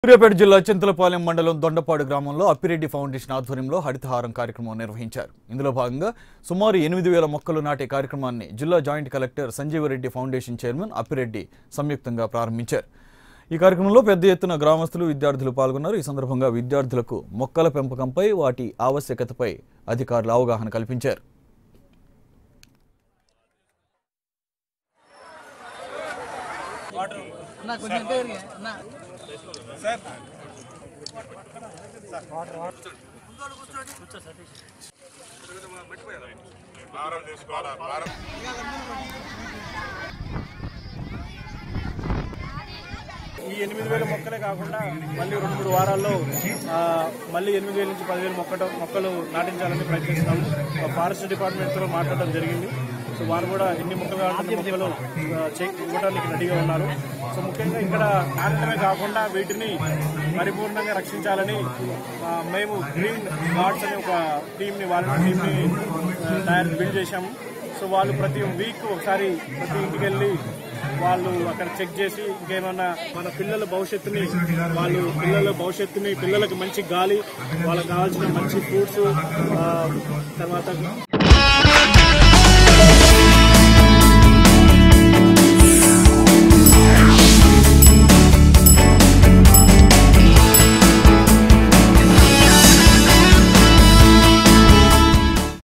సూర్యాపేట జిల్లా చింతలపాలెం మండలం దొండపాడు గ్రామంలో అప్పిరెడ్డి ఫౌండేషన్ ఆధ్వర్యంలో హరితహారం కార్యక్రమం నిర్వహించారు ఇందులో భాగంగా సుమారు ఎనిమిది వేల మొక్కలు నాటే కార్యక్రమాన్ని జిల్లా joint collector Sanjeeva Reddy foundation chairman Appi Reddy సంయుక్తంగా ప్రారంభించారు ఈ కార్యక్రమంలో పెద్ద ఎత్తున గ్రామస్తులు విద్యార్థులు పాల్గొన్నారు ఈ సందర్భంగా విద్యార్థులకు మొక్కల పెంపకంపై వాటి ఆవశ్యకతపై అధికారులు అవగాహన కల్పించారు అన్న కొంచెం పేరు అన్న ఈ ఎనిమిది వేల మొక్కలే కాకుండా మళ్ళీ రెండు మూడు వారాల్లో ఆ, మళ్ళీ ఎనిమిది వేల నుంచి పదివేల మొక్కట మొక్కలు నాటించాలని ప్రయత్నిస్తున్నాము ఫారెస్ట్ డిపార్ట్మెంట్తో మాట్లాడడం జరిగింది సో వారు కూడా ఎన్ని మొక్కలు కావాలంటే మొక్కలు ఆ, చే- ఇవ్వడానికి రెడీగా ఉన్నారు సో ముఖ్యంగా ఇక్కడ నాటడమే కాకుండా వీటిని పరిపూర్ణంగా రక్షించాలని ఆ, మేము గ్రీన్ గార్డ్స్ అనే ఒక టీంని వాళ్ళ టీంని ఆ, తయారు బిల్డ్ చేశాము సో వాళ్ళు ప్రతి వీక్ ఒకసారి ప్రతి ఇంటికి వెళ్ళి వాళ్ళు అక్కడ చెక్ చేసి ఇంకేమన్నా మన పిల్లల భవిష్యత్తుని వాళ్ళు పిల్లల భవిష్యత్తుని పిల్లలకు మంచి గాలి వాళ్ళకి కావాల్సిన మంచి ఫ్రూట్స్ తర్వాత